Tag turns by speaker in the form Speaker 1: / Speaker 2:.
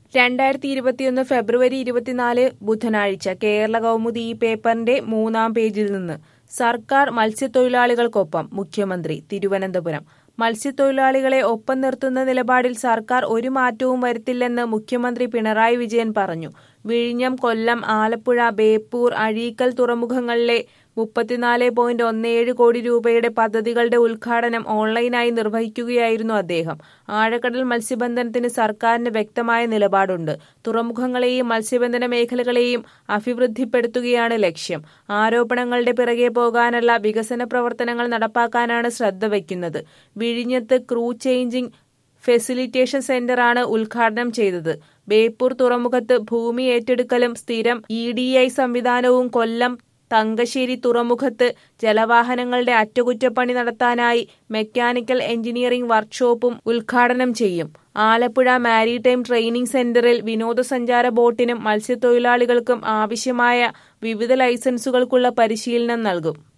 Speaker 1: രണ്ടായിരത്തി ഇരുപത്തിയൊന്ന് ഫെബ്രുവരി ഇരുപത്തിനാല് ബുധനാഴ്ച കേരള കൗമുദി ഈ പേപ്പറിന്റെ മൂന്നാം പേജിൽ നിന്ന് സർക്കാർ മത്സ്യത്തൊഴിലാളികൾക്കൊപ്പം മുഖ്യമന്ത്രി തിരുവനന്തപുരം മത്സ്യത്തൊഴിലാളികളെ ഒപ്പം നിർത്തുന്ന നിലപാടിൽ സർക്കാർ ഒരു മാറ്റവും വരുത്തില്ലെന്ന് മുഖ്യമന്ത്രി പിണറായി വിജയൻ പറഞ്ഞു വിഴിഞ്ഞം കൊല്ലം ആലപ്പുഴ ബേപ്പൂർ അഴീക്കൽ തുറമുഖങ്ങളിലെ മുപ്പത്തിനാല് പോയിന്റ് ഒന്നേഴ് കോടി രൂപയുടെ പദ്ധതികളുടെ ഉദ്ഘാടനം ഓൺലൈനായി നിർവഹിക്കുകയായിരുന്നു അദ്ദേഹം ആഴക്കടൽ മത്സ്യബന്ധനത്തിന് സർക്കാരിന് വ്യക്തമായ നിലപാടുണ്ട് തുറമുഖങ്ങളെയും മത്സ്യബന്ധന മേഖലകളെയും അഭിവൃദ്ധിപ്പെടുത്തുകയാണ് ലക്ഷ്യം ആരോപണങ്ങളുടെ പിറകെ പോകാനല്ല വികസന പ്രവർത്തനങ്ങൾ നടപ്പാക്കാനാണ് ശ്രദ്ധ വയ്ക്കുന്നത് വിഴിഞ്ഞത്ത് ക്രൂ ചേഞ്ചിംഗ് ഫെസിലിറ്റേഷൻ സെന്ററാണ് ഉദ്ഘാടനം ചെയ്തത് ബേപ്പൂർ തുറമുഖത്ത് ഭൂമി ഏറ്റെടുക്കലും സ്ഥിരം ഇ ഡി ഐ സംവിധാനവും കൊല്ലം തങ്കശ്ശേരി തുറമുഖത്ത് ജലവാഹനങ്ങളുടെ അറ്റകുറ്റപ്പണി നടത്താനായി മെക്കാനിക്കൽ എഞ്ചിനീയറിംഗ് വർക്ക്ഷോപ്പും ഉദ്ഘാടനം ചെയ്യും ആലപ്പുഴ മാരിടൈം ട്രെയിനിംഗ് സെന്ററിൽ വിനോദസഞ്ചാര ബോട്ടിനും മത്സ്യത്തൊഴിലാളികൾക്കും ആവശ്യമായ വിവിധ ലൈസൻസുകൾക്കുള്ള പരിശീലനം നൽകും